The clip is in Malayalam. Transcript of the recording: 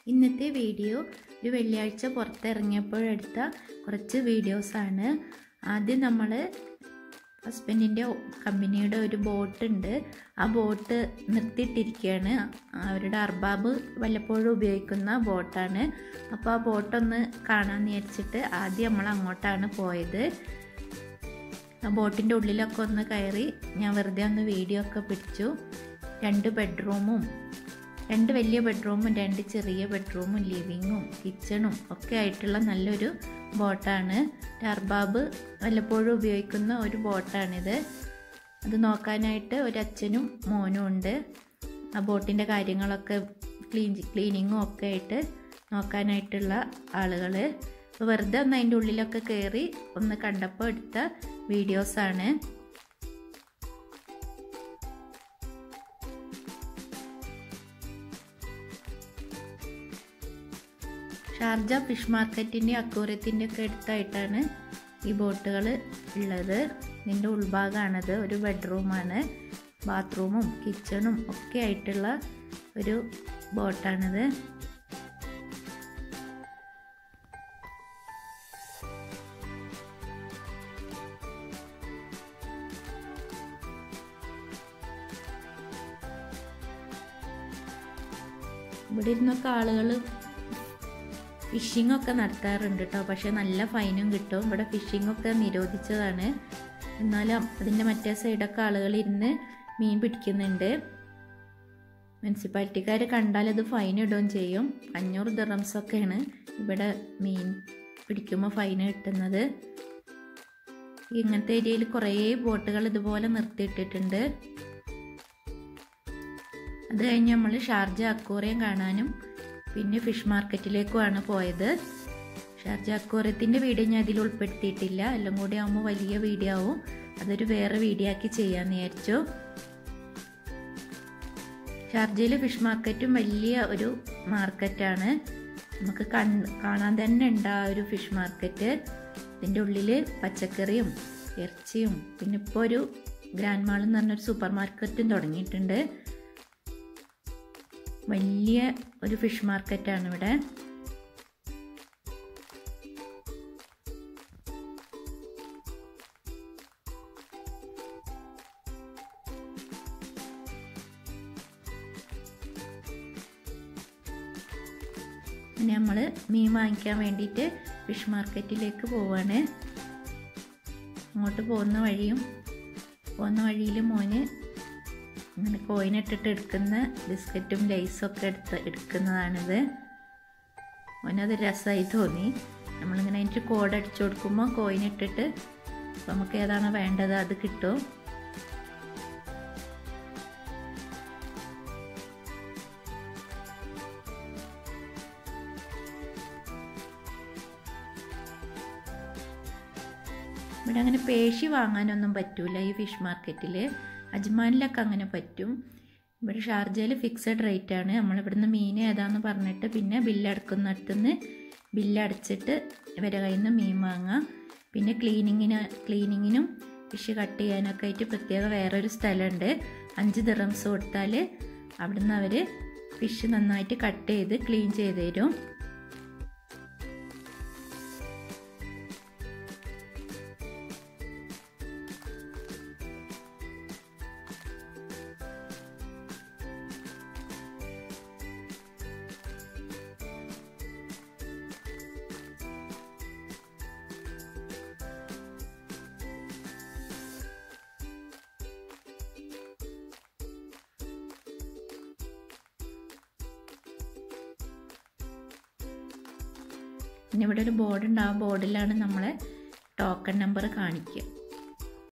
ഇന്നത്തെ വീഡിയോ ഒരു വെള്ളിയാഴ്ച പുറത്തിറങ്ങിയപ്പോഴെടുത്ത കുറച്ച് വീഡിയോസാണ് ആദ്യം നമ്മൾ ഹസ്ബൻഡിൻ്റെ കമ്പനിയുടെ ഒരു ബോട്ടുണ്ട് ആ ബോട്ട് നിർത്തിയിട്ടിരിക്കുകയാണ് അവരുടെ അർബാബ് വല്ലപ്പോഴും ഉപയോഗിക്കുന്ന ബോട്ടാണ് അപ്പോൾ ആ ബോട്ടൊന്ന് കാണാമെന്ന് വിചാരിച്ചിട്ട് ആദ്യം നമ്മൾ അങ്ങോട്ടാണ് പോയത് ആ ബോട്ടിൻ്റെ ഉള്ളിലൊക്കെ ഒന്ന് കയറി ഞാൻ വെറുതെ ഒന്ന് വീഡിയോ ഒക്കെ പിടിച്ചു രണ്ട് ബെഡ്റൂമും രണ്ട് വലിയ ബെഡ്റൂമും രണ്ട് ചെറിയ ബെഡ്റൂമും ലിവിങ്ങും കിച്ചണും ഒക്കെ ആയിട്ടുള്ള നല്ലൊരു ബോട്ടാണ് അർബാബ് വല്ലപ്പോഴും ഉപയോഗിക്കുന്ന ഒരു ബോട്ടാണിത് അത് നോക്കാനായിട്ട് ഒരു അച്ഛനും മോനും ഉണ്ട് ആ ബോട്ടിൻ്റെ കാര്യങ്ങളൊക്കെ ക്ലീൻ ക്ലീനിങ്ങും ഒക്കെ ആയിട്ട് നോക്കാനായിട്ടുള്ള ആളുകൾ അപ്പോൾ വെറുതെ ഒന്ന് അതിൻ്റെ ഉള്ളിലൊക്കെ കയറി ഒന്ന് കണ്ടപ്പോൾ എടുത്ത വീഡിയോസാണ് ഷാർജ ഫിഷ് മാർക്കറ്റിൻ്റെ അക്കൂരത്തിൻ്റെ ഒക്കെ അടുത്തായിട്ടാണ് ഈ ബോട്ടുകൾ ഉള്ളത് ഇതിൻ്റെ ഉൾഭാഗമാണത് ഒരു ബെഡ്റൂമാണ് ബാത്റൂമും കിച്ചണും ഒക്കെ ആയിട്ടുള്ള ഒരു ബോട്ടാണിത് ഇവിടെ ഇരുന്നൊക്കെ ആളുകൾ ഫിഷിംഗ് ഒക്കെ നടത്താറുണ്ട് കേട്ടോ പക്ഷേ നല്ല ഫൈനും കിട്ടും ഇവിടെ ഫിഷിംഗ് ഒക്കെ നിരോധിച്ചതാണ് എന്നാലും അതിൻ്റെ മറ്റേ സൈഡൊക്കെ ആളുകൾ ഇരുന്ന് മീൻ പിടിക്കുന്നുണ്ട് മുനിസിപ്പാലിറ്റിക്കാർ കണ്ടാൽ അത് ഫൈൻ ഇടുകയും ചെയ്യും അഞ്ഞൂറ് ദിറംസൊക്കെയാണ് ഇവിടെ മീൻ പിടിക്കുമ്പോൾ ഫൈൻ കിട്ടുന്നത് ഇങ്ങനത്തെ ഏരിയയിൽ കുറേ ബോട്ടുകൾ ഇതുപോലെ നിർത്തിയിട്ടിട്ടുണ്ട് അത് കഴിഞ്ഞ് നമ്മൾ ഷാർജ അക്കൂറിയം കാണാനും പിന്നെ ഫിഷ് മാർക്കറ്റിലേക്കുമാണ് പോയത് ഷാർജ അക്കൂറിയത്തിൻ്റെ വീഡിയോ ഞാൻ ഇതിൽ ഉൾപ്പെടുത്തിയിട്ടില്ല എല്ലാം കൂടി ആകുമ്പോൾ വലിയ വീഡിയോ ആവും അതൊരു വേറെ വീഡിയോ ആക്കി ചെയ്യാമെന്ന് വിചാരിച്ചു ഷാർജയിൽ ഫിഷ് മാർക്കറ്റും വലിയ ഒരു മാർക്കറ്റാണ് നമുക്ക് കൺ കാണാൻ തന്നെ ഉണ്ട് ആ ഒരു ഫിഷ് മാർക്കറ്റ് ഇതിൻ്റെ ഉള്ളിൽ പച്ചക്കറിയും ഇറച്ചിയും പിന്നെ ഇപ്പോൾ ഒരു ഗ്രാൻഡ് മാൾ എന്ന് പറഞ്ഞൊരു സൂപ്പർ മാർക്കറ്റും തുടങ്ങിയിട്ടുണ്ട് വലിയ ഒരു ഫിഷ് മാർക്കറ്റാണ് ഇവിടെ നമ്മൾ മീൻ വാങ്ങിക്കാൻ വേണ്ടിയിട്ട് ഫിഷ് മാർക്കറ്റിലേക്ക് പോവാണ് അങ്ങോട്ട് പോകുന്ന വഴിയും പോകുന്ന വഴിയിൽ മോന് ഇങ്ങനെ കോയിനിട്ടിട്ട് എടുക്കുന്ന ബിസ്ക്കറ്റും ലൈസും ഒക്കെ എടുത്ത് എടുക്കുന്നതാണിത് മോനത് രസമായി തോന്നി നമ്മളിങ്ങനെ അതിൻ്റെ കോഡ് അടിച്ചു കൊടുക്കുമ്പോൾ കോയിനിട്ടിട്ട് നമുക്ക് ഏതാണ് വേണ്ടത് അത് കിട്ടും ഇവിടെ അങ്ങനെ പേശി വാങ്ങാനൊന്നും പറ്റൂല ഈ ഫിഷ് മാർക്കറ്റിൽ അജ്മാനിലൊക്കെ അങ്ങനെ പറ്റും ഇവിടെ ഷാർജയിൽ ഫിക്സഡ് റേറ്റ് ആണ് നമ്മളിവിടുന്ന് മീൻ ഏതാന്ന് പറഞ്ഞിട്ട് പിന്നെ ബില്ലടക്കുന്നിടത്തുനിന്ന് ബില്ലടച്ചിട്ട് ഇവരെ കയ്യിൽ നിന്ന് മീൻ വാങ്ങാം പിന്നെ ക്ലീനിങ്ങിന് ക്ലീനിങ്ങിനും ഫിഷ് കട്ട് ചെയ്യാനൊക്കെ ആയിട്ട് പ്രത്യേക വേറൊരു സ്ഥലമുണ്ട് അഞ്ച് ദിറംസ് കൊടുത്താൽ അവിടുന്ന് അവർ ഫിഷ് നന്നായിട്ട് കട്ട് ചെയ്ത് ക്ലീൻ ചെയ്ത് തരും പിന്നെ ഇവിടെ ഒരു ബോർഡ് ഉണ്ട് ആ ബോർഡിലാണ് നമ്മളെ ടോക്കൺ നമ്പർ കാണിക്കുക